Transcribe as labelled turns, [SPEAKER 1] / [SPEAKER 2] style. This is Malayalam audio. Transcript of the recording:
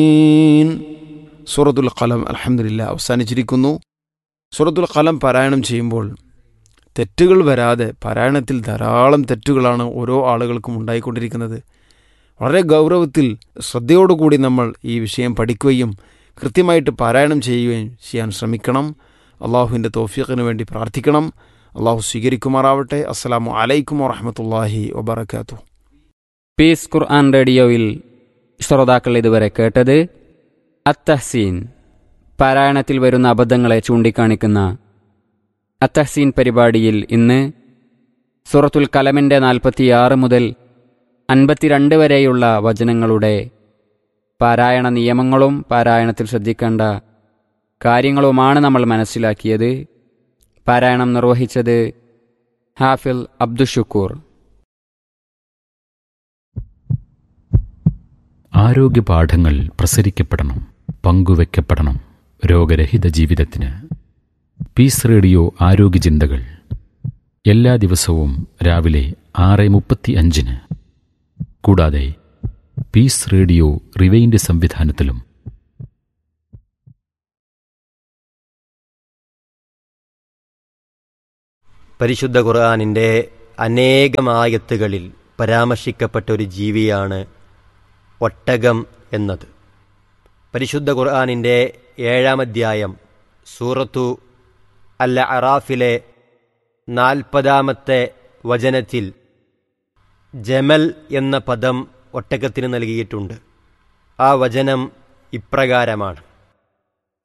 [SPEAKER 1] സൂറത്തുൽ ഖലം അലഹമില്ല അവസാനിച്ചിരിക്കുന്നു സൂറത്തുൽ ഖലം പാരായണം ചെയ്യുമ്പോൾ തെറ്റുകൾ വരാതെ പാരായണത്തിൽ ധാരാളം തെറ്റുകളാണ് ഓരോ ആളുകൾക്കും ഉണ്ടായിക്കൊണ്ടിരിക്കുന്നത് വളരെ ഗൗരവത്തിൽ ശ്രദ്ധയോടുകൂടി നമ്മൾ ഈ വിഷയം പഠിക്കുകയും കൃത്യമായിട്ട് പാരായണം ചെയ്യുകയും ചെയ്യാൻ ശ്രമിക്കണം അള്ളാഹുവിൻ്റെ തോഫീഖിന് വേണ്ടി പ്രാർത്ഥിക്കണം അള്ളാഹു സ്വീകരിക്കുമാറാവട്ടെ അസ്സലാമു അലൈക്കും വറഹമത്തല്ലാഹി വബർക്കാത്തു
[SPEAKER 2] പീസ് ഖുർആൻ റേഡിയോയിൽ ശ്രോതാക്കൾ ഇതുവരെ കേട്ടത് അത്തഹ്സീൻ പാരായണത്തിൽ വരുന്ന അബദ്ധങ്ങളെ ചൂണ്ടിക്കാണിക്കുന്ന അത്തഹ്സീൻ പരിപാടിയിൽ ഇന്ന് സൂറത്തുൽ കലമിൻ്റെ നാൽപ്പത്തിയാറ് മുതൽ അൻപത്തിരണ്ട് വരെയുള്ള വചനങ്ങളുടെ പാരായണ നിയമങ്ങളും പാരായണത്തിൽ ശ്രദ്ധിക്കേണ്ട കാര്യങ്ങളുമാണ് നമ്മൾ മനസ്സിലാക്കിയത് പാരായണം നിർവഹിച്ചത് ഹാഫിൽ അബ്ദുഷുക്കൂർ
[SPEAKER 3] ആരോഗ്യപാഠങ്ങൾ പ്രസരിക്കപ്പെടണം പങ്കുവെക്കപ്പെടണം രോഗരഹിത ജീവിതത്തിന് പീസ് റേഡിയോ ആരോഗ്യ ചിന്തകൾ എല്ലാ ദിവസവും രാവിലെ ആറ് മുപ്പത്തി അഞ്ചിന് കൂടാതെ പീസ് റേഡിയോ റിവൈൻഡ് സംവിധാനത്തിലും
[SPEAKER 4] പരിശുദ്ധ ഖുർആാനിൻ്റെ അനേകമായത്തുകളിൽ പരാമർശിക്കപ്പെട്ട ഒരു ജീവിയാണ് ഒട്ടകം എന്നത് പരിശുദ്ധ ഖുർആാനിൻ്റെ ഏഴാം അധ്യായം സൂറത്തു അല്ല അറാഫിലെ നാൽപ്പതാമത്തെ വചനത്തിൽ ജമൽ എന്ന പദം ഒട്ടകത്തിന് നൽകിയിട്ടുണ്ട് ആ വചനം ഇപ്രകാരമാണ്